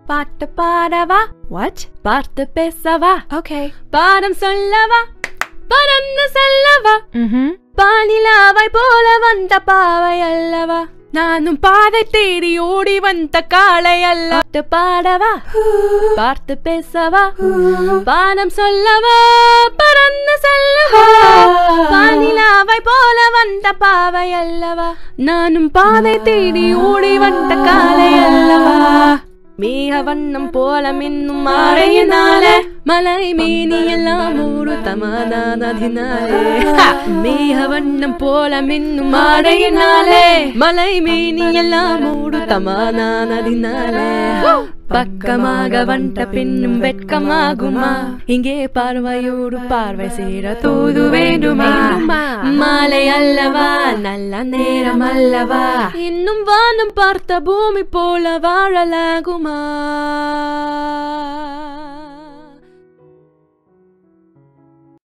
பாட்டு பாடவா What? பார்த்து பேசவா Okay. பாடம் சொல்லவா பறந்து செல்லவா Mm-hmm. பாலிலாவை போல வந்த பாவை அல்லவா நானும் பாதை தேடி ஓடி வந்த காளை அல்ல பாட்டு பாடவா பார்த்து பேசவா பாடம் சொல்லவா பறந்து செல்லவா பாலிலாவை போல வந்த பாவை அல்லவா நானும் பாதை தேடி ஓடி வந்த காளை அல்லவா மேக வண்ணம் போல மின்னும் மாறையினாலே மலை மீனி எல்லாம் மூடு தமானானதினாலே மேக வண்ணம் போல மின்னும் மாறையினாலே மலை மீனி எல்லாம் மூடு தமானானதினாலே பக்கமாக வந்த பின்னும் வெட்கமாகுமா இங்கே பார்வையோடு பார்வை சேர தூது வேண்டுமா மாலை அல்லவா நல்ல நேரம் அல்லவா இன்னும் வானம் பார்த்த பூமி போல வாழலாகுமா